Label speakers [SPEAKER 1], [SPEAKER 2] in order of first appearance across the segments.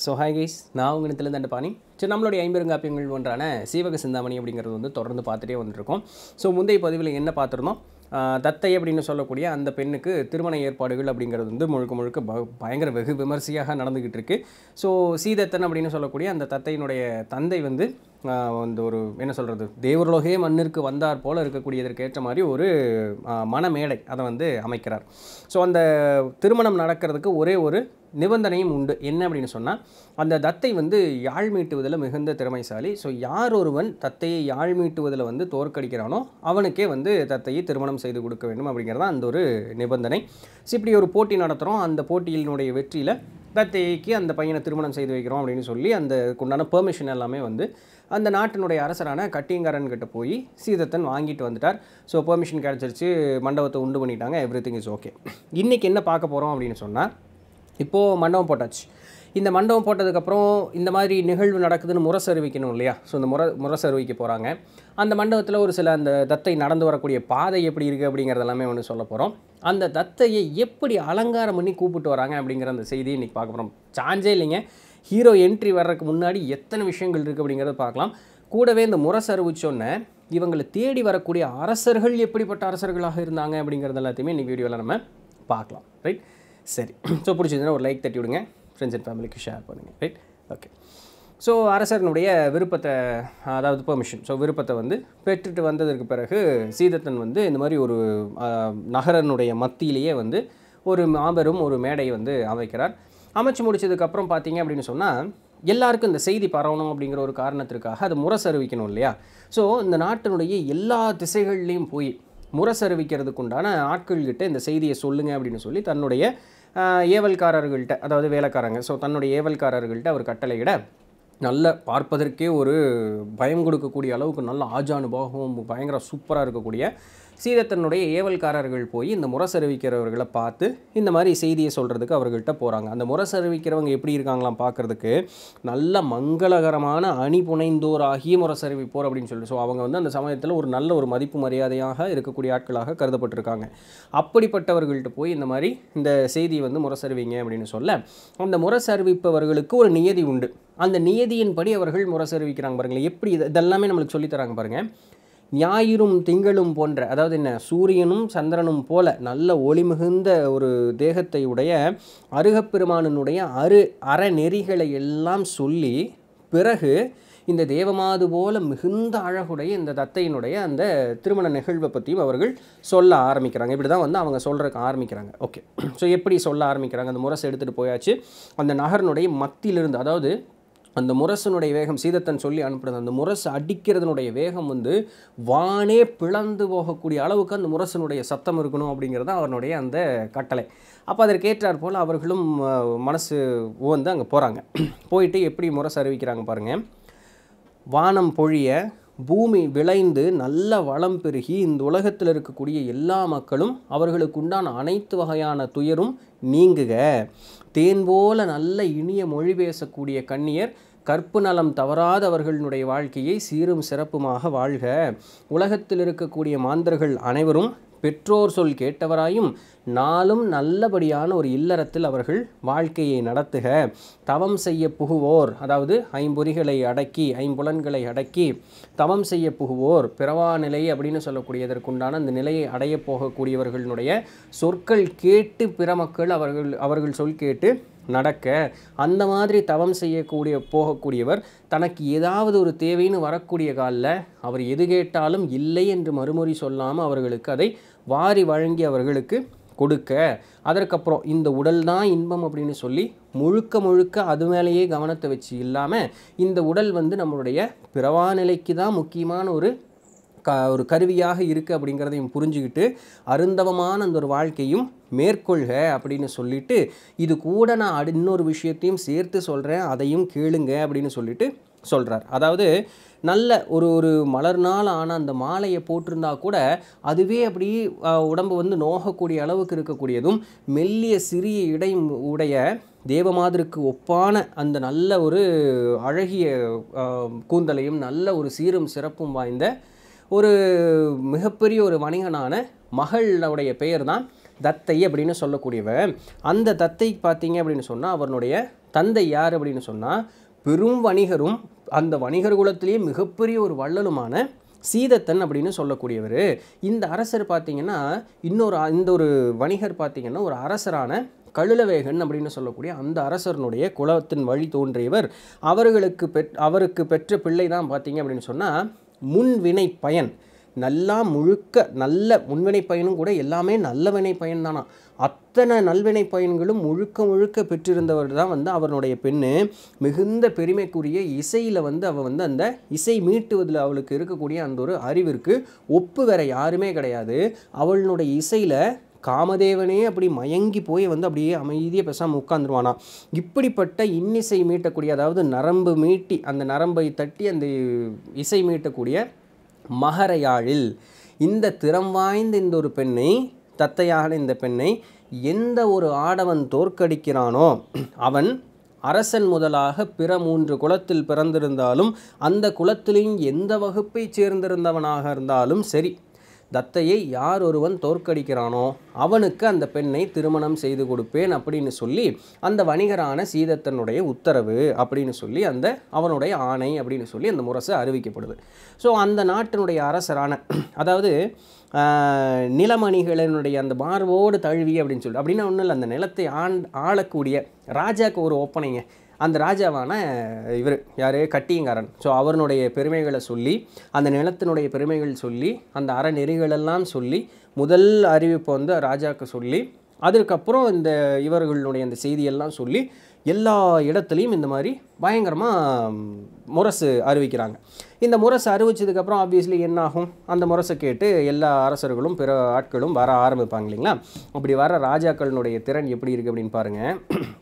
[SPEAKER 1] so hi guys நான் உங்கள் இடத்துல தண்ட பாணி சரி நம்மளுடைய ஐம்பெருங்காப்பியங்கள் ஒன்றான சீவக சிந்தாமணி அப்படிங்கிறது வந்து தொடர்ந்து பார்த்துட்டே வந்துருக்கோம் ஸோ முந்தைய பதிவில் என்ன பார்த்துருந்தோம் ஆஹ் தத்தை அப்படின்னு சொல்லக்கூடிய அந்த பெண்ணுக்கு திருமண ஏற்பாடுகள் அப்படிங்கிறது வந்து முழுக்க முழுக்க ப- பயங்கர வெகு விமர்சையாக நடந்துக்கிட்டு இருக்கு ஸோ சீதத்தன் அப்படின்னு சொல்லக்கூடிய அந்த தத்தையினுடைய தந்தை வந்து ஆஹ் வந்து ஒரு என்ன சொல்கிறது தேவர்லோகே மண்ணிற்கு வந்தார் போல இருக்கக்கூடியதற்கு ஏற்ற மாதிரி ஒரு ஆஹ் மணமேடை அதை வந்து அமைக்கிறார் ஸோ அந்த திருமணம் நடக்கிறதுக்கு ஒரே ஒரு நிபந்தனையும் உண்டு என்ன அப்படின்னு சொன்னால் அந்த தத்தை வந்து யாழ் மீட்டுவதில் மிகுந்த திறமைசாலி ஸோ யார் ஒருவன் தத்தையை யாழ் மீட்டுவதில் வந்து தோற்கடிக்கிறானோ அவனுக்கே வந்து தத்தையை திருமணம் செய்து கொடுக்க வேண்டும் அப்படிங்கிறது அந்த ஒரு நிபந்தனை ஸோ இப்படி ஒரு போட்டி நடத்துகிறோம் அந்த போட்டியினுடைய வெற்றியில் தத்தைக்கு அந்த பையனை திருமணம் செய்து வைக்கிறோம் அப்படின்னு சொல்லி அந்த உண்டான பெர்மிஷன் எல்லாமே வந்து அந்த நாட்டினுடைய அரசரான கட்டியங்காரன் கிட்ட போய் சீதத்தன் வாங்கிட்டு வந்துட்டார் ஸோ பெர்மிஷன் கிடச்சிருச்சு மண்டபத்தை உண்டு பண்ணிட்டாங்க எவ்ரி திங் இஸ் ஓகே இன்றைக்கி என்ன பார்க்க போகிறோம் அப்படின்னு சொன்னால் இப்போது மண்டபம் போட்டாச்சு இந்த மண்டபம் போட்டதுக்கப்புறம் இந்த மாதிரி நிகழ்வு நடக்குதுன்னு முரசு அறிவிக்கணும் இல்லையா ஸோ இந்த முர முரசு அறிவிக்க போகிறாங்க அந்த மண்டபத்தில் ஒரு சில அந்த தத்தை நடந்து வரக்கூடிய பாதை எப்படி இருக்குது அப்படிங்கிறது எல்லாமே ஒன்று சொல்ல போகிறோம் அந்த தத்தையை எப்படி அலங்காரம் பண்ணி கூப்பிட்டு வராங்க அப்படிங்கிற அந்த செய்தியை இன்றைக்கி பார்க்க போகிறோம் சான்ஸே இல்லைங்க ஹீரோ என்ட்ரி வர்றதுக்கு முன்னாடி எத்தனை விஷயங்கள் இருக்குது அப்படிங்கிறத பார்க்கலாம் கூடவே இந்த முரசு அறிவிச்சோன்னே இவங்களை தேடி வரக்கூடிய அரசர்கள் எப்படிப்பட்ட அரசர்களாக இருந்தாங்க அப்படிங்கிறது எல்லாத்தையுமே இன்றைக்கி வீடியோவில் நம்ம பார்க்கலாம் ரைட் சரி ஸோ பிடிச்சதுன்னா ஒரு லைக் தட்டி விடுங்க ஃப்ரெண்ட்ஸ் அண்ட் ஃபேமிலிக்கு ஷேர் பண்ணுங்கள் ரைட் ஓகே ஸோ அரசனுடைய விருப்பத்தை அதாவது பெர்மிஷன் ஸோ விருப்பத்தை வந்து பெற்றுட்டு வந்ததற்கு பிறகு சீதத்தன் வந்து இந்த மாதிரி ஒரு ஆஹ், நகரனுடைய மத்தியிலேயே வந்து ஒரு மாபெரும் ஒரு மேடை வந்து அமைக்கிறார் அமைச்சு முடிச்சதுக்கப்புறம் பார்த்தீங்க அப்படின்னு சொன்னால் எல்லாருக்கும் இந்த செய்தி பரவணும் அப்படிங்கிற ஒரு காரணத்திற்காக அது முரசு அறிவிக்கணும் இல்லையா ஸோ இந்த நாட்டினுடைய எல்லா திசைகள்லேயும் போய் முரசு அறிவிக்கிறதுக்கு உண்டான ஆட்கள்கிட்ட இந்த செய்தியை சொல்லுங்க அப்படின்னு சொல்லி தன்னுடைய ஆஹ், ஏவல்காரர்கள்ட்ட அதாவது வேலைக்காரங்க ஸோ தன்னுடைய ஏவல்காரர்கள்ட்ட அவர் கட்டளையிட நல்ல பார்ப்பதற்கே ஒரு பயம் கொடுக்கக்கூடிய அளவுக்கு நல்ல ஆஜானுபாகவும் பயங்கர சூப்பராக இருக்கக்கூடிய சீதத்தனுடைய ஏவல்காரர்கள் போய் இந்த முரசறிவிக்கிறவர்களை பார்த்து இந்த மாதிரி செய்தியை சொல்கிறதுக்கு அவர்கள்ட்ட போகிறாங்க அந்த முரசறிவிக்கிறவங்க எப்படி இருக்காங்களாம் பார்க்குறதுக்கு நல்ல மங்களகரமான அணி புனைந்தோராகிய முரசறிவிப்போர் அப்படின்னு சொல்லி ஸோ அவங்க வந்து அந்த சமயத்தில் ஒரு நல்ல ஒரு மதிப்பு மரியாதையாக இருக்கக்கூடிய ஆட்களாக கருதப்பட்டிருக்காங்க அப்படிப்பட்டவர்கள்ட்ட போய் இந்த மாதிரி இந்த செய்தியை வந்து முரசறிவிங்க அப்படின்னு சொல்ல அந்த முரசறிவிப்பவர்களுக்கு ஒரு நியதி உண்டு அந்த நியதியின்படி அவர்கள் முரசறிவிக்கிறாங்க பாருங்களேன் எப்படி இது இதெல்லாமே நம்மளுக்கு சொல்லித் தராங்க பாருங்கள் ஞாயிறும் திங்களும் போன்ற அதாவது என்ன சூரியனும் சந்திரனும் போல நல்ல ஒளி மிகுந்த ஒரு தேகத்தை உடைய அருகப்பெருமானனுடைய அரு அறநெறிகளை எல்லாம் சொல்லி பிறகு இந்த தேவமாது போல மிகுந்த அழகுடைய இந்த தத்தையினுடைய அந்த திருமண நிகழ்வை பற்றியும் அவர்கள் சொல்ல ஆரம்பிக்கிறாங்க இப்படி தான் வந்து அவங்க சொல்கிறதுக்கு ஆரம்பிக்கிறாங்க ஓகே ஸோ எப்படி சொல்ல ஆரம்பிக்கிறாங்க அந்த முரசை எடுத்துகிட்டு போயாச்சு அந்த நகரனுடைய மத்தியிலிருந்து அதாவது அந்த முரசனுடைய வேகம் சீதத்தன் சொல்லி அனுப்புறது அந்த முரசு அடிக்கிறதுனுடைய வேகம் வந்து வானே பிளந்து போகக்கூடிய அளவுக்கு அந்த முரசனுடைய சத்தம் இருக்கணும் அப்படிங்கிறது தான் அவனுடைய அந்த கட்டளை அப்போ அதற்கேற்றாற் போல் அவர்களும் அஹ், மனசு வந்து அங்கே போகிறாங்க போயிட்டு எப்படி முரசு அறிவிக்கிறாங்க பாருங்கள் வானம் பொழிய பூமி விளைந்து நல்ல வளம் பெருகி இந்த உலகத்தில் இருக்கக்கூடிய எல்லா மக்களும் அவர்களுக்கு உண்டான அனைத்து வகையான துயரும் நீங்குக தேன் போல நல்ல இனிய மொழி பேசக்கூடிய கண்ணியர் கற்பு நலம் தவறாத அவர்களுடைய வாழ்க்கையை சீரும் சிறப்புமாக வாழ்க உலகத்தில் இருக்கக்கூடிய மாந்தர்கள் அனைவரும் பெற்றோர் சொல் கேட்டவராயும் நாளும் நல்லபடியான ஒரு இல்லறத்தில் அவர்கள் வாழ்க்கையை நடத்துக தவம் செய்ய புகுவோர் அதாவது ஐம்பொறிகளை அடக்கி ஐம்புலன்களை அடக்கி தவம் செய்ய புகுவோர் பிறவா நிலை அப்படின்னு சொல்லக்கூடியதற்குண்டான அந்த நிலையை அடையப் போகக்கூடியவர்களுடைய சொற்கள் கேட்டு பிற மக்கள் அவர்கள் அவர்கள் சொல் கேட்டு நடக்க அந்த மாதிரி தவம் செய்யக்கூடிய போகக்கூடியவர் தனக்கு ஏதாவது ஒரு தேவைன்னு வரக்கூடிய காலில் அவர் எது கேட்டாலும் இல்லை என்று மறுமொழி சொல்லாமல் அவர்களுக்கு அதை வாரி வழங்கி அவர்களுக்கு கொடுக்க அதற்கப்புறம் இந்த உடல் தான் இன்பம் அப்படின்னு சொல்லி முழுக்க முழுக்க அது மேலேயே கவனத்தை வச்சு இல்லாமல் இந்த உடல் வந்து நம்மளுடைய பிறவா நிலைக்கு தான் முக்கியமான ஒரு க ஒரு கருவியாக இருக்குது அப்படிங்கிறதையும் புரிஞ்சுக்கிட்டு அருந்தவமான அந்த ஒரு வாழ்க்கையும் மேற்கொள்க அப்படின்னு சொல்லிட்டு இது கூட நான் அடு இன்னொரு விஷயத்தையும் சேர்த்து சொல்கிறேன் அதையும் கேளுங்க அப்படின்னு சொல்லிட்டு சொல்கிறார் அதாவது நல்ல ஒரு ஒரு மலர்னால் ஆன அந்த மாலையை போட்டிருந்தா கூட அதுவே அப்படி அஹ், உடம்பு வந்து நோகக்கூடிய அளவுக்கு இருக்கக்கூடியதும் மெல்லிய சிறிய இடை உடைய தேவமாதருக்கு ஒப்பான அந்த நல்ல ஒரு அழகிய அஹ், கூந்தலையும் நல்ல ஒரு சீரும் சிறப்பும் வாய்ந்த ஒரு மிகப்பெரிய ஒரு வணிகனான மகளுடைய பெயர் தான் தத்தை அப்படின்னு சொல்லக்கூடியவ அந்த தத்தை பார்த்தீங்க அப்படின்னு சொன்னால் அவனுடைய தந்தை யார் அப்படின்னு சொன்னால் பெரும் வணிகரும் அந்த வணிகர் குலத்திலேயே மிகப்பெரிய ஒரு வள்ளலுமான சீதத்தன் அப்படின்னு சொல்லக்கூடியவர் இந்த அரசர் பார்த்தீங்கன்னா இன்னொரு இந்த ஒரு வணிகர் பார்த்தீங்கன்னா ஒரு அரசரான கழுலவேகன் அப்படின்னு சொல்லக்கூடிய அந்த அரசனுடைய குலத்தின் வழி தோன்றியவர் அவர்களுக்கு பெற் அவருக்கு பெற்ற பிள்ளை தான் பார்த்தீங்க அப்படின்னு சொன்னால் முன்வினை பயன் நல்லா முழுக்க நல்ல முன்வினை பயனும் கூட எல்லாமே நல்ல வினை பயன் தானா அத்தனை நல்வினை பயன்களும் முழுக்க முழுக்க பெற்றிருந்தவர் தான் வந்து அவருடைய பெண்ணு மிகுந்த பெருமைக்குரிய இசையில் வந்து அவள் வந்து அந்த இசை மீட்டுவதில் அவளுக்கு இருக்கக்கூடிய அந்த ஒரு அறிவிற்கு ஒப்பு வேற யாருமே கிடையாது அவளுடைய இசையில் காமதேவனே அப்படி மயங்கி போய் வந்து அப்படியே அமைதியாக பேசாமல் உட்காந்துருவானா இப்படிப்பட்ட இன்னிசை மீட்டக்கூடிய அதாவது நரம்பு மீட்டி அந்த நரம்பை தட்டி அந்த இசை மீட்டக்கூடிய மகரையாழில் இந்த திறம் வாய்ந்த இந்த ஒரு பெண்ணை தத்தையான இந்த பெண்ணை எந்த ஒரு ஆடவன் தோற்கடிக்கிறானோ அவன் அரசன் முதலாக பிற மூன்று குலத்தில் பிறந்திருந்தாலும் அந்த குலத்திலேயும் எந்த வகுப்பைச் சேர்ந்திருந்தவனாக இருந்தாலும் சரி தத்தையை யார் ஒருவன் தோற்கடிக்கிறானோ அவனுக்கு அந்த பெண்ணை திருமணம் செய்து கொடுப்பேன் அப்படின்னு சொல்லி அந்த வணிகரான சீதத்தனுடைய உத்தரவு அப்படின்னு சொல்லி அந்த அவனுடைய ஆணை அப்படின்னு சொல்லி அந்த முரசு அறிவிக்கப்படுது ஸோ அந்த நாட்டினுடைய அரசரான அதாவது ஆஹ், நிலமணிகளினுடைய அந்த மார்போடு தழுவி அப்படின்னு சொல்லி அப்படின்னா ஒன்றும் இல்லை அந்த நிலத்தை ஆண் ஆளக்கூடிய ராஜாக்கு ஒரு ஒப்பனைங்க அந்த ராஜாவான இவர் யார் கட்டியங்காரன் ஸோ அவருடைய பெருமைகளை சொல்லி அந்த நிலத்தினுடைய பெருமைகள் சொல்லி அந்த அறநெறிகளெல்லாம் சொல்லி முதல் அறிவிப்பை வந்து ராஜாவுக்கு சொல்லி அதற்கப்புறம் இந்த இவர்களுடைய அந்த செய்தியெல்லாம் சொல்லி எல்லா இடத்துலையும் இந்த மாதிரி பயங்கரமாக முரசு அறிவிக்கிறாங்க இந்த முரசு அறிவிச்சதுக்கப்புறம் ஆப்வியஸ்லி என்ன ஆகும் அந்த முரசை கேட்டு எல்லா அரசர்களும் பிற ஆட்களும் வர ஆரம்பிப்பாங்க இல்லைங்களா அப்படி வர ராஜாக்களினுடைய திறன் எப்படி இருக்குது அப்படின்னு பாருங்கள்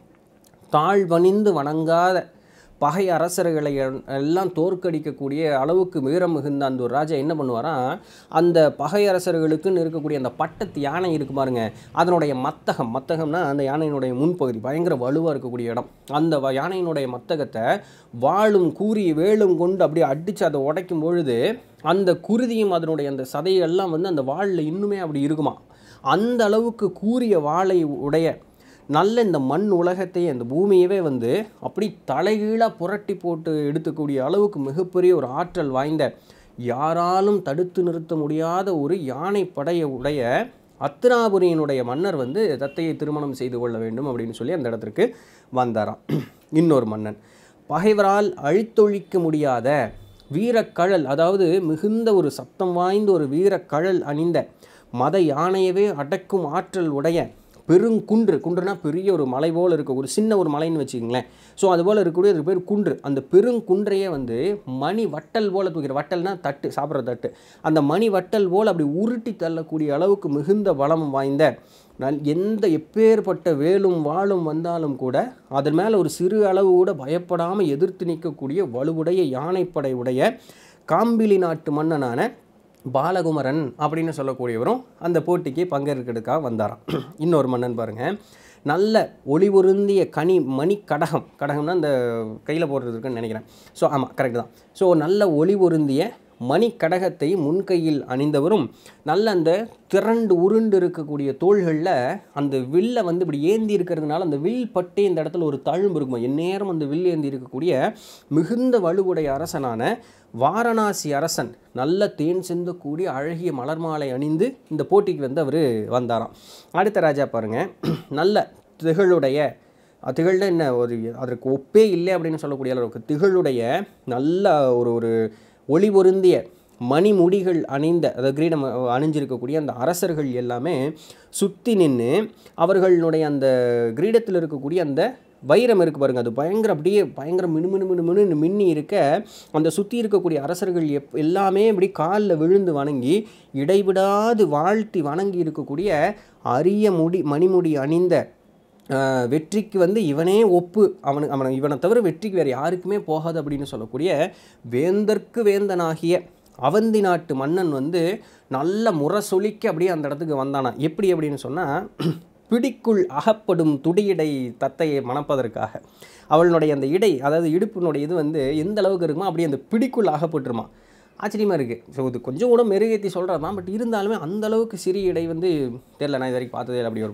[SPEAKER 1] தாழ்வணிந்து வணங்காத பகை அரசர்களை எல்- எல்லாம் தோற்கடிக்கக்கூடிய அளவுக்கு வீரம் மிகுந்த அந்த ஒரு ராஜா என்ன பண்ணுவாராம் அந்த பகை அரசர்களுக்குன்னு இருக்கக்கூடிய அந்த பட்டத்து யானை இருக்கு பாருங்க அதனுடைய மத்தகம் மத்தகம்னா அந்த யானையினுடைய முன்பகுதி பயங்கர வலுவாக இருக்கக்கூடிய இடம் அந்த வ- யானையினுடைய மத்தகத்தை வாளும் கூறி வேலும் கொண்டு அப்படியே அடித்து அதை உடைக்கும் பொழுது அந்த குருதியும் அதனுடைய அந்த சதையெல்லாம் வந்து அந்த வாளில் இன்னுமே அப்படி இருக்குமா அந்த அளவுக்கு கூரிய வாளை உடைய நல்ல இந்த மண் உலகத்தையே இந்த பூமியவே வந்து அப்படி தலைகீழாக புரட்டி போட்டு எடுத்துக்கூடிய அளவுக்கு மிகப்பெரிய ஒரு ஆற்றல் வாய்ந்த யாராலும் தடுத்து நிறுத்த முடியாத ஒரு யானை படையை உடைய அத்திராபுரியினுடைய மன்னர் வந்து தத்தையை திருமணம் செய்து கொள்ள வேண்டும் அப்படின்னு சொல்லி அந்த இடத்திற்கு வந்தாராம் இன்னொரு மன்னன் பகைவரால் அழித்தொழிக்க முடியாத வீரக்கழல் அதாவது மிகுந்த ஒரு சத்தம் வாய்ந்த ஒரு வீரக்கழல் அணிந்த மத யானையவே அடக்கும் ஆற்றல் உடைய பெருங்குன்று குன்றுனா பெரிய ஒரு மலை போல் இருக்க ஒரு சின்ன ஒரு மலைன்னு வச்சுக்கங்களேன் ஸோ அது போல் இருக்கக்கூடிய அதுக்கு பேர் குன்று அந்த பெருங்குன்றையே வந்து மணி வட்டல் போல் தூக்கிற வட்டல்னா தட்டு சாப்பிட்ற தட்டு அந்த மணி வட்டல் போல் அப்படி உருட்டி தள்ளக்கூடிய அளவுக்கு மிகுந்த வளம் வாய்ந்த நல் எந்த எப்பேற்பட்ட வேலும் வாளும் வந்தாலும் கூட அதன் மேலே ஒரு சிறு அளவு கூட பயப்படாமல் எதிர்த்து நிற்கக்கூடிய வலுவுடைய யானைப்படை உடைய காம்பிலி நாட்டு மன்னனான பாலகுமரன் அப்படின்னு சொல்லக்கூடியவரும் அந்த போட்டிக்கு பங்கேற்கிறதுக்காக வந்தாராம் இன்னொரு மன்னன் பாருங்க நல்ல ஒளி பொருந்திய கனி மணி கடகம் கடகம்னா இந்த கையில் போடுறதுக்குன்னு நினைக்கிறேன் ஸோ ஆமாம் கரெக்ட் தான் ஸோ நல்ல ஒளி பொருந்திய மணி கடகத்தை முன்கையில் அணிந்தவரும் நல்ல அந்த திரண்டு உருண்டு இருக்கக்கூடிய தோள்களில் அந்த வில்லை வந்து இப்படி ஏந்தி இருக்கிறதுனால அந்த வில் பட்டு இந்த இடத்துல ஒரு தழும்பு இருக்குமா எந்நேரம் அந்த வில் ஏந்தி இருக்கக்கூடிய மிகுந்த வலுவுடைய அரசனான வாரணாசி அரசன் நல்ல தேன் சிந்தக்கூடிய அழகிய மலர் மாலை அணிந்து இந்த போட்டிக்கு வந்து அவர் வந்தாராம் அடுத்த ராஜா பாருங்க நல்ல திகழுடைய அஹ் திகழ்னா என்ன ஒரு அதற்கு ஒப்பே இல்லை அப்படின்னு சொல்லக்கூடிய அளவுக்கு திகழுடைய நல்ல ஒரு ஒரு ஒளி பொருந்திய மணிமுடிகள் அணிந்த அதாவது கிரீடம் அஹ், அணிஞ்சிருக்கக்கூடிய அந்த அரசர்கள் எல்லாமே சுற்றி நின்று அவர்களுடைய அந்த கிரீடத்தில் இருக்கக்கூடிய அந்த வைரம் இருக்கு பாருங்க அது பயங்கர அப்படியே பயங்கர மினு மினு மினு மின்னி இருக்க அந்த சுற்றி இருக்கக்கூடிய அரசர்கள் எப் எல்லாமே இப்படி காலில் விழுந்து வணங்கி இடைவிடாது வாழ்த்தி வணங்கி இருக்கக்கூடிய அரிய முடி மணிமுடி அணிந்த ஆஹ், வெற்றிக்கு வந்து இவனே ஒப்பு அவனு அவனை இவனை தவிர வெற்றிக்கு வேறு யாருக்குமே போகாது அப்படின்னு சொல்லக்கூடிய வேந்தற்கு வேந்தனாகிய அவந்தி நாட்டு மன்னன் வந்து நல்ல முரசொலிக்க அப்படியே அந்த இடத்துக்கு வந்தானா எப்படி அப்படின்னு சொன்னால் பிடிக்குள் அகப்படும் துடியடை தத்தையை மணப்பதற்காக அவளுடைய அந்த இடை அதாவது இடுப்பினுடைய இது வந்து எந்த அளவுக்கு இருக்குமோ அப்படியே அந்த பிடிக்குள் அகப்பட்டுருமா ஆச்சரியமாக இருக்குது ஸோ இது கொஞ்சம் கூட மெருகேற்றி சொல்கிறது தான் பட் இருந்தாலுமே அந்த அளவுக்கு சிறிய இடை வந்து தெரில நான் இது வரைக்கும் பார்த்ததே இல்லை அப்படி ஒரு பண்ணேன்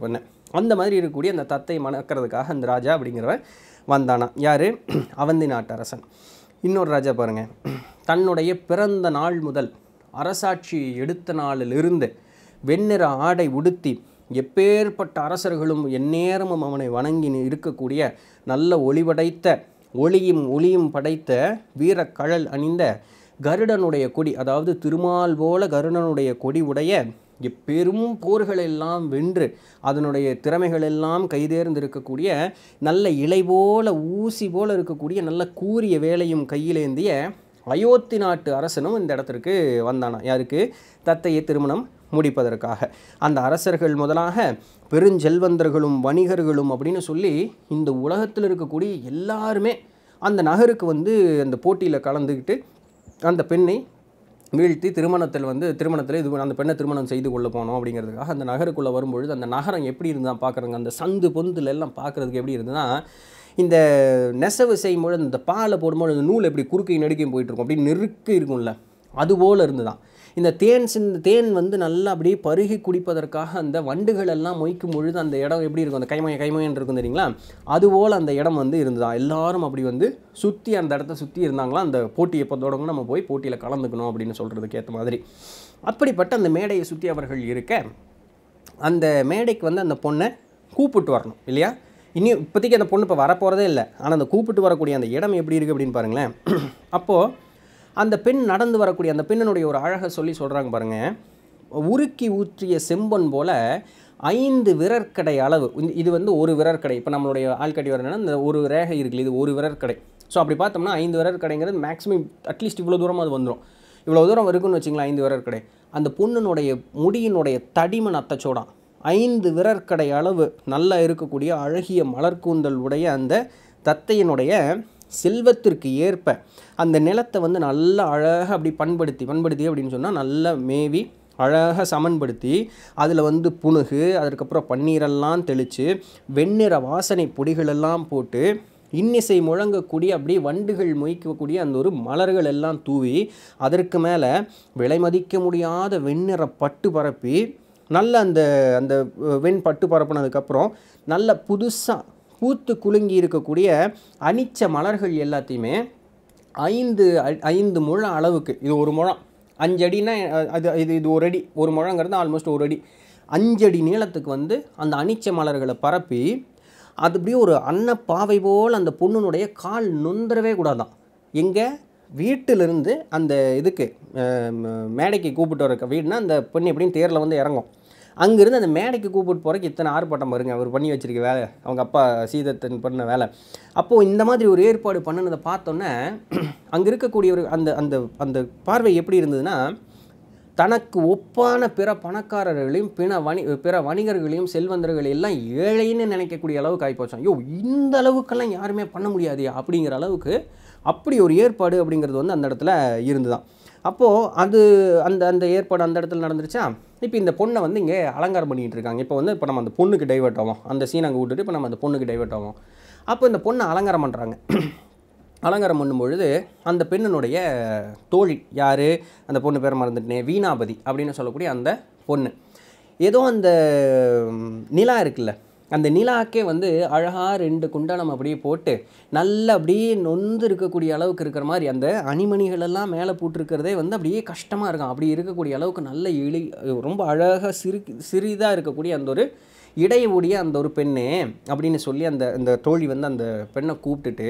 [SPEAKER 1] அந்த மாதிரி இருக்கக்கூடிய அந்த தத்தை மணக்கிறதுக்காக அந்த ராஜா அப்படிங்கிறவன் வந்தானா யார் அவந்தி நாட்டு அரசன் இன்னொரு ராஜா பாருங்க தன்னுடைய பிறந்த நாள் முதல் அரசாட்சி எடுத்த நாளிலிருந்து வெண்ணிற ஆடை உடுத்தி எப்பேற்பட்ட அரசர்களும் எந்நேரமும் அவனை வணங்கி நி- இருக்கக்கூடிய நல்ல ஒளிபடைத்த ஒளியும் ஒளியும் படைத்த வீரக்கழல் அணிந்த கருடனுடைய கொடி அதாவது திருமால் போல கருடனுடைய கொடி உடைய எப்பெரும் போர்களெல்லாம் வென்று அதனுடைய திறமைகளெல்லாம் கைதேர்ந்து இருக்கக்கூடிய நல்ல இலை போல ஊசி போல இருக்கக்கூடிய நல்ல கூரிய வேலையும் கையிலேந்திய அயோத்தி நாட்டு அரசனும் இந்த இடத்திற்கு வந்தானா யாருக்கு தத்தையை திருமணம் முடிப்பதற்காக அந்த அரசர்கள் முதலாக பெருஞ்செல்வந்தர்களும் வணிகர்களும் அப்படின்னு சொல்லி இந்த உலகத்தில் இருக்கக்கூடிய எல்லாருமே அந்த நகருக்கு வந்து அந்த போட்டியில் கலந்துக்கிட்டு அந்த பெண்ணை வீழ்த்தி திருமணத்தில் வந்து திருமணத்தில் இது அந்த பெண்ணை திருமணம் செய்து கொள்ள போனோம் அப்படிங்கிறதுக்காக அந்த நகருக்குள்ளே வரும்பொழுது அந்த நகரம் எப்படி இருந்தால் பார்க்குறங்க அந்த சந்து பொந்துல எல்லாம் பார்க்குறதுக்கு எப்படி இருந்ததுன்னா இந்த நெசவு செய்யும்பொழுது இந்த பாலை போடும்போது அந்த நூல் எப்படி குறுக்கையும் நெடுக்கையும் போயிட்டு இருக்கும் அப்படி நெருக்கி இருக்கும்ல அது போல் இருந்துதான் இந்த தேன் சிந்த தேன் வந்து நல்லா அப்படியே பருகி குடிப்பதற்காக அந்த வண்டுகள் எல்லாம் மொய்க்கும் பொழுது அந்த இடம் எப்படி இருக்கும் அந்த கைமய கைமயன்னு இருக்கும் தெரியுங்களா அதுபோல் அந்த இடம் வந்து இருந்ததா எல்லாரும் அப்படி வந்து சுற்றி அந்த இடத்த சுற்றி இருந்தாங்களா அந்த போட்டி எப்போ தொடங்கும் நம்ம போய் போட்டியில் கலந்துக்கணும் அப்படின்னு சொல்கிறதுக்கு ஏற்ற மாதிரி அப்படிப்பட்ட அந்த மேடையை சுற்றி அவர்கள் இருக்க அந்த மேடைக்கு வந்து அந்த பொண்ணை கூப்பிட்டு வரணும் இல்லையா இனி இப்போதைக்கு அந்த பொண்ணு இப்போ வரப்போகிறதே இல்லை ஆனால் அந்த கூப்பிட்டு வரக்கூடிய அந்த இடம் எப்படி இருக்குது அப்படின்னு பாருங்களேன் அப்போது அந்த பெண் நடந்து வரக்கூடிய அந்த பெண்ணினுடைய ஒரு அழகை சொல்லி சொல்கிறாங்க பாருங்கள் உருக்கி ஊற்றிய செம்பொன் போல ஐந்து விரற்கடை அளவு இந்த- இது வந்து ஒரு விரற்கடை இப்போ நம்மளுடைய ஆள்கட்டி வரணும்னா இந்த ஒரு ரேகை இருக்குல்ல இது ஒரு விரற்கடை ஸோ அப்படி பார்த்தோம்னா ஐந்து விரற்கடைங்கிறது மேக்ஸிமம் அட்லீஸ்ட் இவ்வளோ தூரமாக அது வந்துடும் இவ்வளோ தூரம் இருக்குன்னு வச்சிங்களேன் ஐந்து விரற்கடை அந்த பொண்ணுனுடைய முடியினுடைய தடிமன் அத்தச்சோடான் ஐந்து விரற்கடை அளவு நல்லா இருக்கக்கூடிய அழகிய மலர்க்கூந்தல் உடைய அந்த தத்தையினுடைய செல்வத்திற்கு ஏற்ப அந்த நிலத்தை வந்து நல்லா அழகாக அப்படி பண்படுத்தி பண்படுத்தி அப்படின்னு சொன்னால் நல்லா மேவி அழகாக சமன்படுத்தி அதில் வந்து புணுகு அதுக்கப்புறம் பன்னீரெல்லாம் தெளித்து வெண்ணிற வாசனை பொடிகளெல்லாம் போட்டு இன்னிசை முழங்கக்கூடிய அப்படியே வண்டுகள் மொய்க்கக்கூடிய அந்த ஒரு மலர்கள் எல்லாம் தூவி அதற்கு மேலே விலை மதிக்க முடியாத வெண்ணிற பட்டு பரப்பி நல்ல அந்த அந்த அஹ், வெண் பட்டு பரப்புனதுக்கப்புறம் நல்ல புதுசாக பூத்து குலுங்கி இருக்கக்கூடிய அனிச்ச மலர்கள் எல்லாத்தையுமே ஐந்து அ- ஐந்து முழம் அளவுக்கு இது ஒரு முழம் அஞ்சு அடினா அஹ், அது இது இது ஒரு அடி ஒரு முழங்கிறது ஆல்மோஸ்ட் ஒரு அடி அஞ்சடி நீளத்துக்கு வந்து அந்த அனிச்ச மலர்களை பரப்பி அது அப்படியே ஒரு அன்னப்பாவை போல் அந்த பொண்ணுனுடைய கால் நொந்தரவே கூடாதான் எங்கே வீட்டிலிருந்து அந்த இதுக்கு அஹ், ம- மேடைக்கு கூப்பிட்டு வர வீடுனா அந்த பெண் எப்படியும் தேரில் வந்து இறங்கும் அங்கேருந்து அந்த மேடைக்கு கூப்பிட்டு போகிறக்கு இத்தனை ஆர்ப்பாட்டம் பாருங்க அவர் பண்ணி வச்சிருக்க வேலை அவங்க அப்பா சீதத்தன் பண்ண வேலை அப்போது இந்த மாதிரி ஒரு ஏற்பாடு பண்ணுனதை பார்த்தோன்னே அங்கே இருக்கக்கூடிய ஒரு அந்த அந்த அந்த பார்வை எப்படி இருந்ததுன்னா தனக்கு ஒப்பான பிற பணக்காரர்களையும் பிற வணி பிற வணிகர்களையும் செல்வந்தர்களையும் எல்லாம் ஏழைன்னு நினைக்கக்கூடிய அளவுக்கு ஆகிப்போச்சான் ஐயோ இந்த அளவுக்கெல்லாம் யாருமே பண்ண முடியாது அப்படிங்கிற அளவுக்கு அப்படி ஒரு ஏற்பாடு அப்படிங்கிறது வந்து அந்த இடத்துல இருந்துதான் அப்போது அது அந்த அந்த ஏற்பாடு அந்த இடத்துல நடந்துருச்சா இப்போ இந்த பொண்ணை வந்து இங்கே அலங்காரம் பண்ணிகிட்டு இருக்காங்க இப்போ வந்து இப்போ நம்ம அந்த பொண்ணுக்கு டைவர்ட் ஆகும் அந்த சீன் அங்கே விட்டுட்டு இப்போ நம்ம அந்த பொண்ணுக்கு டைவர்ட் ஆகும் அப்போ இந்த பொண்ணை அலங்காரம் பண்ணுறாங்க அலங்காரம் பண்ணும் பொழுது அந்த பெண்ணினுடைய தோழி யார் அந்த பொண்ணு பேர் மறந்துட்டேனே வீணாபதி அப்படின்னு சொல்லக்கூடிய அந்த பொண்ணு ஏதோ அந்த ம், நிலா இருக்குல்ல அந்த நிலாக்கே வந்து அழகாக ரெண்டு குண்டலம் அப்படியே போட்டு நல்ல அப்படியே நொந்து இருக்கக்கூடிய அளவுக்கு இருக்கிற மாதிரி அந்த அணிமணிகள் எல்லாம் மேலே போட்டிருக்கிறதே வந்து அப்படியே கஷ்டமாக இருக்கும் அப்படி இருக்கக்கூடிய அளவுக்கு நல்ல எளி ரொம்ப அழகாக சிறு சிறிதாக இருக்கக்கூடிய அந்த ஒரு இடையுடைய அந்த ஒரு பெண்ணே அப்படின்னு சொல்லி அந்த அந்த தோழி வந்து அந்த பெண்ணை கூப்பிட்டுட்டு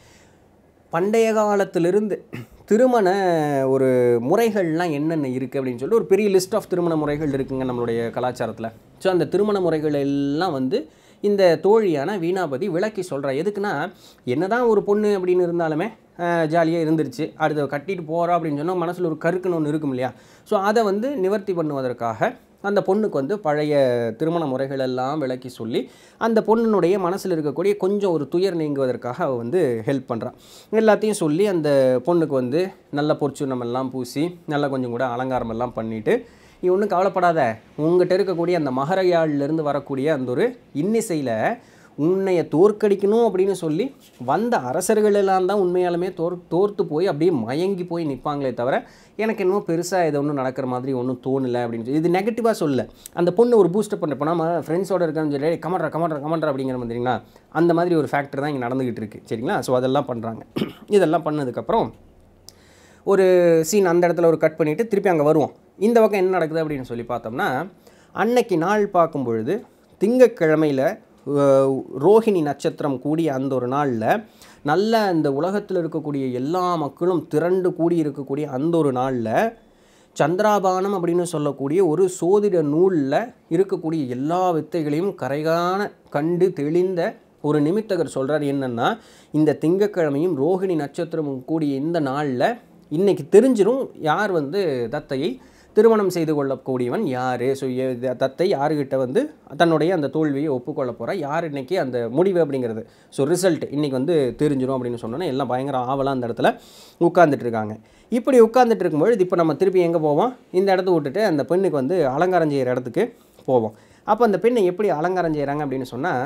[SPEAKER 1] பண்டைய காலத்திலிருந்து திருமண ஒரு முறைகள்லாம் என்னென்ன இருக்குது அப்படின்னு சொல்லிட்டு ஒரு பெரிய லிஸ்ட் ஆஃப் திருமண முறைகள் இருக்குங்க நம்மளுடைய கலாச்சாரத்தில் ஸோ அந்த திருமண முறைகள் எல்லாம் வந்து இந்த தோழியான வீணாபதி விளக்கி சொல்கிறா எதுக்குன்னா என்னதான் ஒரு பொண்ணு அப்படின்னு இருந்தாலுமே ஜாலியாக இருந்துருச்சு அடுத்து கட்டிட்டு போகிறா அப்படின்னு சொன்னால் மனசில் ஒரு கருக்குன்னு ஒன்று இருக்கும் இல்லையா ஸோ அதை வந்து நிவர்த்தி பண்ணுவதற்காக அந்த பொண்ணுக்கு வந்து பழைய திருமண முறைகள் எல்லாம் விளக்கி சொல்லி அந்த பொண்ணுடைய மனசில் இருக்கக்கூடிய கொஞ்சம் ஒரு துயர் நீங்குவதற்காக அவள் வந்து ஹெல்ப் பண்ணுறான் எல்லாத்தையும் சொல்லி அந்த பொண்ணுக்கு வந்து நல்ல பொற்சுண்ணம் எல்லாம் பூசி நல்லா கொஞ்சம் கூட அலங்காரம் எல்லாம் பண்ணிட்டு நீ ஒன்றும் கவலைப்படாத உங்ககிட்ட இருக்கக்கூடிய அந்த மகரையாழிலிருந்து வரக்கூடிய அந்த ஒரு இன்னிசையில் உன்னைய தோற்கடிக்கணும் அப்படின்னு சொல்லி வந்த அரசர்கள் எல்லாம் தான் உண்மையாலுமே தோர் தோர்த்து போய் அப்படியே மயங்கி போய் நிற்பாங்களே தவிர எனக்கு என்னமோ பெருசாக இது ஒன்றும் நடக்கிற மாதிரி ஒன்றும் தோணலை அப்படின்னு சொல்லி இது நெகட்டிவாக சொல்ல அந்த பொண்ணு ஒரு பூஸ்டப் பண்ண இப்போ நம்ம ஃப்ரெண்ட்ஸோட இருக்கான்னு சொல்லி "ஏய், கமட்ரா கமட்ரா கமட்ரா அப்படிங்கிற மாதிரிங்களா அந்த மாதிரி ஒரு ஃபேக்டர் தான் இங்கே நடந்துகிட்டு இருக்கு சரிங்களா ஸோ அதெல்லாம் பண்ணுறாங்க இதெல்லாம் பண்ணதுக்கப்புறம் ஒரு சீன் அந்த இடத்துல ஒரு கட் பண்ணிவிட்டு திருப்பி அங்கே வருவோம் இந்த பக்கம் என்ன நடக்குது அப்படின்னு சொல்லி பார்த்தோம்னா அன்னைக்கு நாள் பார்க்கும் பொழுது திங்கக்கிழமையில் ரோஹிணி நட்சத்திரம் கூடிய அந்த ஒரு நாளில் நல்ல இந்த உலகத்தில் இருக்கக்கூடிய எல்லா மக்களும் திரண்டு கூடி இருக்கக்கூடிய அந்த ஒரு நாளில் சந்திராபானம் அப்படின்னு சொல்லக்கூடிய ஒரு சோதிட நூலில் இருக்கக்கூடிய எல்லா வித்தைகளையும் கரைகான கண்டு தெளிந்த ஒரு நிமித்தகர் சொல்கிறார் என்னன்னா இந்த திங்கக்கிழமையும் ரோகிணி நட்சத்திரமும் கூடிய இந்த நாளில் இன்னைக்கு தெரிஞ்சிரும் யார் வந்து தத்தையை திருமணம் செய்து கொள்ளக்கூடியவன் யார் ஸோ தத்தை யாருக்கிட்ட வந்து தன்னுடைய அந்த தோல்வியை ஒப்புக்கொள்ள போகிறா யார் இன்னைக்கு அந்த முடிவு அப்படிங்கிறது ஸோ ரிசல்ட் இன்னைக்கு வந்து தெரிஞ்சிரும் அப்படின்னு சொன்னோன்னே எல்லாம் பயங்கர ஆவலாக அந்த இடத்துல உட்கார்ந்துட்டு இருக்காங்க இப்படி உட்கார்ந்துட்டு இருக்கும்பொழுது இப்போ நம்ம திருப்பி எங்கே போவோம் இந்த இடத்த விட்டுட்டு அந்த பெண்ணுக்கு வந்து அலங்காரம் செய்கிற இடத்துக்கு போவோம் அப்போ அந்த பெண்ணை எப்படி அலங்காரம் செய்கிறாங்க அப்படின்னு சொன்னால்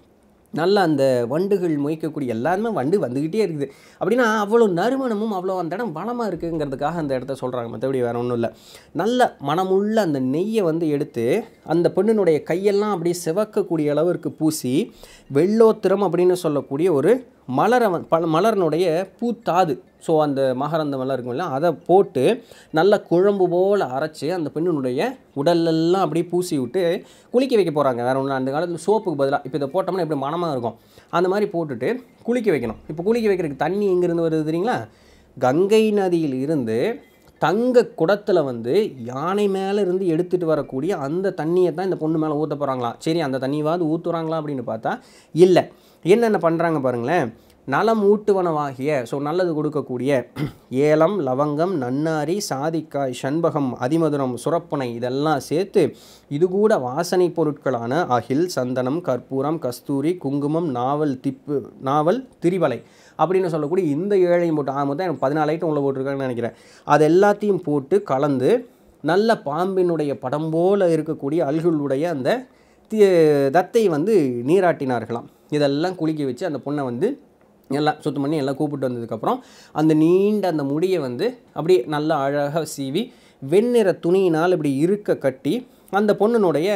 [SPEAKER 1] நல்ல அந்த வண்டுகள் மொய்க்கக்கூடிய எல்லாருமே வண்டு வந்துக்கிட்டே இருக்குது அப்படின்னா அவ்வளோ நறுமணமும் அவ்வளோ அந்த இடம் வளமாக இருக்குங்கிறதுக்காக அந்த இடத்த சொல்கிறாங்க மற்றபடி வேறு ஒன்றும் இல்லை நல்ல மனமுள்ள அந்த நெய்யை வந்து எடுத்து அந்த பெண்ணினுடைய கையெல்லாம் அப்படியே சிவக்கக்கூடிய அளவிற்கு பூசி வெள்ளோத்திரம் அப்படின்னு சொல்லக்கூடிய ஒரு மலரை வந் பல மலர்னுடைய பூத்தாது ஸோ அந்த மகரந்த மலர் இருக்கும்ல அதை போட்டு நல்ல குழம்பு போல் அரைச்சி அந்த பெண்ணினுடைய உடலெல்லாம் அப்படியே பூசி விட்டு குளிக்க வைக்க போகிறாங்க வேறு ஒன்று அந்த காலத்தில் சோப்புக்கு பதிலாக இப்போ இதை போட்டோம்னா எப்படி மனமாக இருக்கும் அந்த மாதிரி போட்டுட்டு குளிக்க வைக்கணும் இப்போ குளிக்க வைக்கிறதுக்கு தண்ணி எங்கேருந்து வருது தெரியுங்களா கங்கை நதியில் இருந்து தங்க குடத்தில் வந்து யானை மேலே இருந்து எடுத்துகிட்டு வரக்கூடிய அந்த தண்ணியை தான் இந்த பொண்ணு மேலே ஊற்ற போகிறாங்களாம் சரி அந்த தண்ணியாவது ஊற்றுறாங்களா அப்படின்னு பார்த்தா இல்லை என்னென்ன பண்ணுறாங்க பாருங்களேன் நலம் ஊட்டுவனவாகிய ஸோ நல்லது கொடுக்கக்கூடிய ஏலம் லவங்கம் நன்னாரி சாதிக்காய் சண்பகம் அதிமதுரம் சுரப்பனை இதெல்லாம் சேர்த்து இது கூட வாசனை பொருட்களான அகில் சந்தனம் கற்பூரம் கஸ்தூரி குங்குமம் நாவல் திப்பு நாவல் திரிவலை அப்படின்னு சொல்லக்கூடிய இந்த ஏழையும் போட்டு ஆக மொத்தம் எனக்கு பதினாலு ஐட்டம் உள்ள போட்டிருக்காங்கன்னு நினைக்கிறேன் அது எல்லாத்தையும் போட்டு கலந்து நல்ல பாம்பினுடைய படம் போல இருக்கக்கூடிய அல்களுடைய அந்த தி தத்தை வந்து நீராட்டினார்களாம் இதெல்லாம் குளிக்க வச்சு அந்த பொண்ணை வந்து எல்லாம் சுத்தம் பண்ணி எல்லாம் கூப்பிட்டு வந்ததுக்கப்புறம் அந்த நீண்ட அந்த முடியை வந்து அப்படியே நல்லா அழகாக சீவி வெண்ணிற துணியினால் இப்படி இருக்க கட்டி அந்த பொண்ணுனுடைய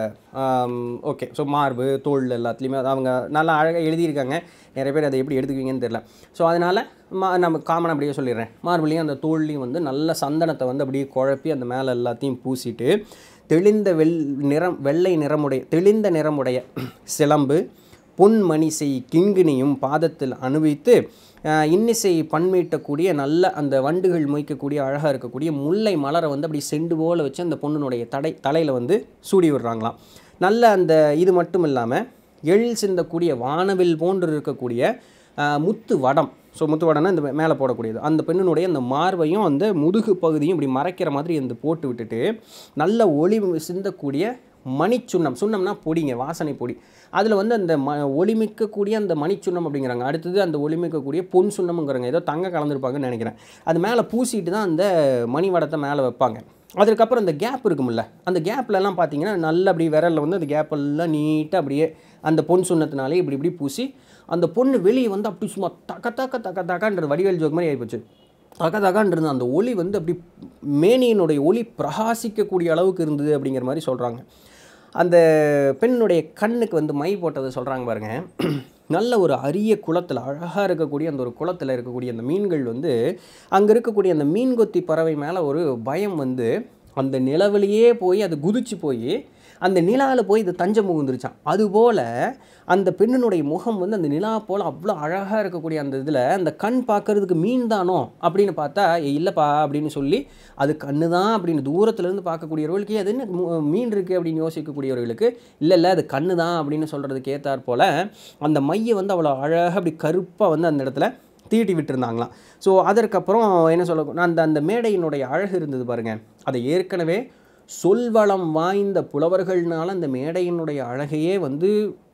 [SPEAKER 1] ஓகே ஸோ மார்பு தோல் எல்லாத்துலேயுமே அது அவங்க நல்லா அழகாக எழுதியிருக்காங்க நிறைய பேர் அதை எப்படி எடுத்துக்குவீங்கன்னு தெரில ஸோ அதனால் மா நம்ம காமன் அப்படியே சொல்லிடுறேன் மார்பிளையும் அந்த தோல்லையும் வந்து நல்ல சந்தனத்தை வந்து அப்படியே குழப்பி அந்த மேலே எல்லாத்தையும் பூசிட்டு தெளிந்த வெள் நிறம் வெள்ளை நிறமுடைய தெளிந்த நிறமுடைய சிலம்பு பொன்மணி செய் கிண்கிணியும் பாதத்தில் அனுபவித்து அஹ், இன்னிசை பண்மீட்டக்கூடிய நல்ல அந்த வண்டுகள் மொய்க்கக்கூடிய அழகாக இருக்கக்கூடிய முல்லை மலரை வந்து அப்படி செண்டு போல வச்சு அந்த பொண்ணுனுடைய தடை தலையில் வந்து சூடி விடுறாங்களாம் நல்ல அந்த இது மட்டும் இல்லாமல் எழில் சிந்தக்கூடிய வானவில் போன்று இருக்கக்கூடிய அஹ், முத்து வடம் ஸோ முத்து வடம்னா இந்த மேலே போடக்கூடியது அந்த பெண்ணினுடைய அந்த மார்பையும் அந்த முதுகு பகுதியும் இப்படி மறைக்கிற மாதிரி இந்த போட்டு விட்டுட்டு நல்ல ஒளி சிந்தக்கூடிய மணிச்சுண்ணம் சுண்ணம்னா பொடிங்க வாசனை பொடி அதில் வந்து அந்த ம ஒளிமிக்கக்கூடிய அந்த மணிச்சுண்ணம் அப்படிங்கிறாங்க அடுத்தது அந்த ஒளிமிக்கக்கூடிய பொன் சுண்ணம்ங்கிறாங்க ஏதோ தங்க கலந்துருப்பாங்கன்னு நினைக்கிறேன் அது மேலே பூசிட்டு தான் அந்த மணி வடத்தை மேலே வைப்பாங்க அதுக்கப்புறம் அந்த கேப் இருக்கும்ல அந்த கேப்லலாம் பார்த்தீங்கன்னா நல்ல அப்படி விரலில் வந்து அந்த கேப்பெல்லாம் நீட்டாக அப்படியே அந்த பொன் சுண்ணத்தினாலே இப்படி இப்படி பூசி அந்த பொண்ணு வெளியே வந்து அப்படி சும்மா தக்க தக்க தக்க தக்கன்றது வடிவேல் ஜோக் மாதிரி ஆகிப்போச்சு தக்க தக்கான்றது அந்த ஒளி வந்து அப்படி மேனியினுடைய ஒளி பிரகாசிக்கக்கூடிய அளவுக்கு இருந்தது அப்படிங்கிற மாதிரி சொல்கிறாங்க அந்த பெண்ணுடைய கண்ணுக்கு வந்து மை போட்டதை சொல்கிறாங்க பாருங்க நல்ல ஒரு அரிய குளத்தில் அழகாக இருக்கக்கூடிய அந்த ஒரு குளத்தில் இருக்கக்கூடிய அந்த மீன்கள் வந்து அங்கே இருக்கக்கூடிய அந்த மீன்கொத்தி பறவை மேலே ஒரு பயம் வந்து அந்த நிலவிலேயே போய் அது குதிச்சு போய் அந்த நிலாவில் போய் இது தஞ்சம் புகுந்துருச்சான் அதுபோல் அந்த பெண்ணினுடைய முகம் வந்து அந்த நிலா போல் அவ்வளோ அழகாக இருக்கக்கூடிய அந்த இதில் அந்த கண் பார்க்கறதுக்கு மீன் தானோ அப்படின்னு பார்த்தா "ஏய், இல்லைப்பா அப்படின்னு சொல்லி அது கண்ணு தான் அப்படின்னு தூரத்துலேருந்து பார்க்கக்கூடியவர்களுக்கு அது என்ன மு- மீன் இருக்குது அப்படின்னு யோசிக்கக்கூடியவர்களுக்கு இல்லை இல்லை அது கண்ணு தான் அப்படின்னு சொல்கிறதுக்கு ஏற்றாற் போல் அந்த மையை வந்து அவ்வளோ அழகாக அப்படி கருப்பாக வந்து அந்த இடத்துல தீட்டி விட்டுருந்தாங்களாம் ஸோ அதற்கப்புறம் என்ன சொல்ல அந்த அந்த மேடையினுடைய அழகு இருந்தது பாருங்க அதை ஏற்கனவே சொல்வளம் வாய்ந்த புலவர்கள்னால அந்த மேடையினுடைய அழகையே வந்து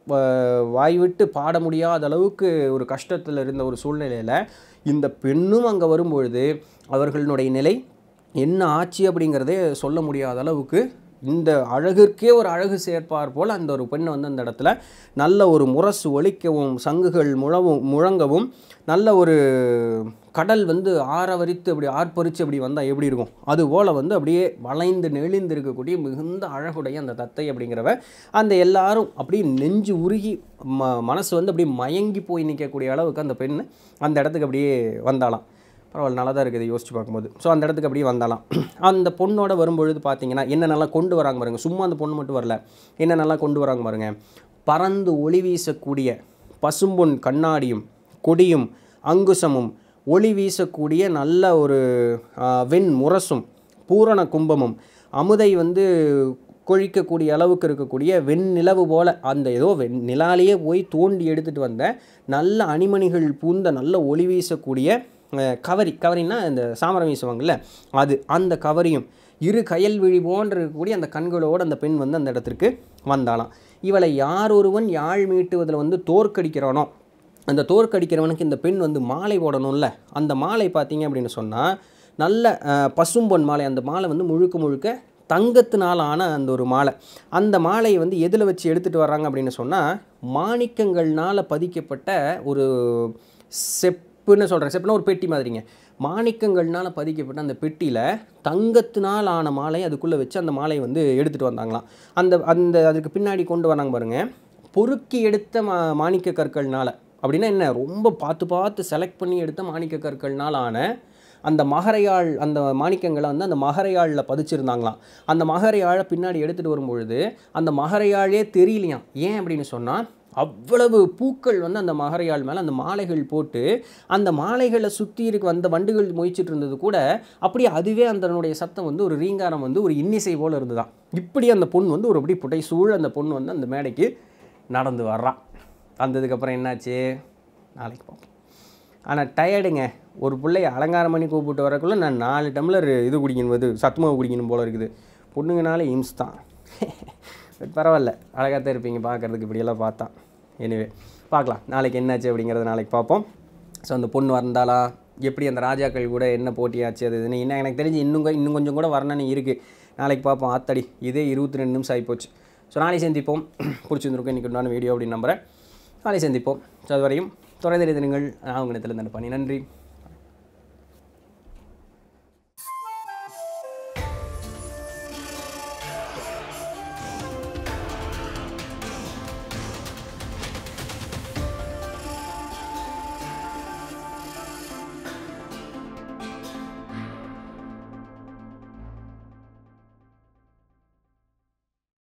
[SPEAKER 1] வ- வாய்விட்டு பாட முடியாத அளவுக்கு ஒரு கஷ்டத்தில் இருந்த ஒரு சூழ்நிலையில் இந்த பெண்ணும் அங்கே வரும்பொழுது அவர்களுடைய நிலை என்ன ஆச்சு அப்படிங்கிறதே சொல்ல முடியாத அளவுக்கு இந்த அழகிற்கே ஒரு அழகு சேர்ப்பார் போல் அந்த ஒரு பெண்ணை வந்து அந்த இடத்துல நல்ல ஒரு முரசு ஒலிக்கவும் சங்குகள் முழவும் முழங்கவும் நல்ல ஒரு கடல் வந்து ஆரவரித்து அப்படி ஆர்ப்பரித்து அப்படி வந்தால் எப்படி இருக்கும் அதுபோல் வந்து அப்படியே வளைந்து நெளிந்து இருக்கக்கூடிய மிகுந்த அழகுடைய அந்த தத்தை அப்படிங்கிறவ அந்த எல்லாரும் அப்படியே நெஞ்சு உருகி ம மனசு வந்து அப்படியே மயங்கி போய் நிற்கக்கூடிய அளவுக்கு அந்த பெண் அந்த இடத்துக்கு அப்படியே வந்தாலாம் பரவாயில்ல நல்லா தான் இருக்குது யோசிச்சு பார்க்கும்போது ஸோ அந்த இடத்துக்கு அப்படியே வந்தாலாம் அந்த பொண்ணோட வரும்பொழுது பார்த்தீங்கன்னா என்னென்னலாம் கொண்டு வராங்க பாருங்க சும்மா அந்த பொண்ணு மட்டும் வரல என்னென்னலாம் கொண்டு வராங்க பாருங்க பறந்து ஒளி வீசக்கூடிய பசும்பொன் கண்ணாடியும் கொடியும் அங்குசமும் ஒளி வீசக்கூடிய நல்ல ஒரு ஆ, வெண் முரசும் பூரண கும்பமும் அமுதை வந்து கொழிக்கக்கூடிய அளவுக்கு இருக்கக்கூடிய வெண்ணிலவு போல அந்த ஏதோ வெண் நிலாலேயே போய் தோண்டி எடுத்துகிட்டு வந்த நல்ல அணிமணிகள் பூந்த நல்ல ஒளி வீசக்கூடிய அஹ், கவரி கவரின்னா இந்த சாமரம் வீசுவாங்கல்ல அது அந்த கவரியும் இரு கயல் விழி போன்று இருக்கக்கூடிய அந்த கண்களோடு அந்த பெண் வந்து அந்த இடத்திற்கு வந்தாளாம் இவளை யார் ஒருவன் யாழ் மீட்டுவதில் வந்து தோற்கடிக்கிறானோ அந்த தோற்கடிக்கிறவனுக்கு இந்த பெண் வந்து மாலை போடணும்ல அந்த மாலை பார்த்தீங்க அப்படின்னு சொன்னால் நல்ல அஹ், பசும்பொன் மாலை அந்த மாலை வந்து முழுக்க முழுக்க தங்கத்தினால் ஆன அந்த ஒரு மாலை அந்த மாலையை வந்து எதில் வச்சு எடுத்துகிட்டு வர்றாங்க அப்படின்னு சொன்னால் மாணிக்கங்கள்னால் பதிக்கப்பட்ட ஒரு செப்புன்னு சொல்கிறேன் செப்புனா ஒரு பெட்டி மாதிரிங்க மாணிக்கங்கள்னால் பதிக்கப்பட்ட அந்த பெட்டியில் தங்கத்தினால் ஆன மாலை அதுக்குள்ளே வச்சு அந்த மாலையை வந்து எடுத்துகிட்டு வந்தாங்களாம் அந்த அந்த அதுக்கு பின்னாடி கொண்டு வராங்க பாருங்க பொறுக்கி எடுத்த மா மாணிக்க கற்கள்னால அப்படின்னா என்ன ரொம்ப பார்த்து பார்த்து செலக்ட் பண்ணி எடுத்த மாணிக்க கற்கள்னால் ஆன அந்த மகரையாழ் அந்த மாணிக்கங்களை வந்து அந்த மகரையாழில் பதிச்சிருந்தாங்களாம் அந்த மகரையாழை பின்னாடி எடுத்துகிட்டு வரும்பொழுது அந்த மகரையாழே தெரியலையாம் ஏன் அப்படின்னு சொன்னால் அவ்வளவு பூக்கள் வந்து அந்த மகரையாள் மேலே அந்த மாலைகள் போட்டு அந்த மாலைகளை சுற்றி இருக்க அந்த வண்டுகள் மொய்ச்சிட்டு இருந்தது கூட அப்படியே அதுவே அதனுடைய சத்தம் வந்து ஒரு ரீங்காரம் வந்து ஒரு இன்னிசை போல் இருந்துதான் இப்படி அந்த பொண்ணு வந்து ஒரு அப்படி புடை சூழ அந்த பொண்ணு வந்து அந்த மேடைக்கு நடந்து வர்றான் வந்ததுக்கப்புறம் என்னாச்சு நாளைக்கு பார்ப்போம் ஆனால் டயர்டுங்க ஒரு பிள்ளைய அலங்காரம் பண்ணி கூப்பிட்டு வரக்குள்ளே நான் நாலு டம்ளர் இது குடிக்கணும் இது சத்துமாவு குடிக்கணும் போல இருக்குது பொண்ணுங்கனாலே இம்ஸ் தான் பட் பரவாயில்ல அழகாக தான் இருப்பீங்க பார்க்குறதுக்கு இப்படியெல்லாம் பார்த்தா எனிவே பார்க்கலாம் நாளைக்கு என்னாச்சு அப்படிங்கிறத நாளைக்கு பார்ப்போம் ஸோ அந்த பொண்ணு வந்தாளா எப்படி அந்த ராஜாக்கள் கூட என்ன போட்டியாச்சு அது இதுன்னு இன்னும் எனக்கு தெரிஞ்சு இன்னும் கொ- இன்னும் கொஞ்சம் கூட வரணும்னு இருக்குது நாளைக்கு பார்ப்போம் ஆத்தடி இதே இருபத்தி ரெண்டு நிமிஷம் ஆகிப்போச்சு ஸோ நாளை சந்திப்போம் பிடிச்சிருந்துருக்கும் இன்றைக்கி உண்டான வீடியோ அப்படின்னு நம்புகிறேன் நாளை சந்திப்போம் ஸோ அதுவரையும் தொடர்ந்து எழுதுங்கள் நான் உங்களிடத்தில் பண்ணி நன்றி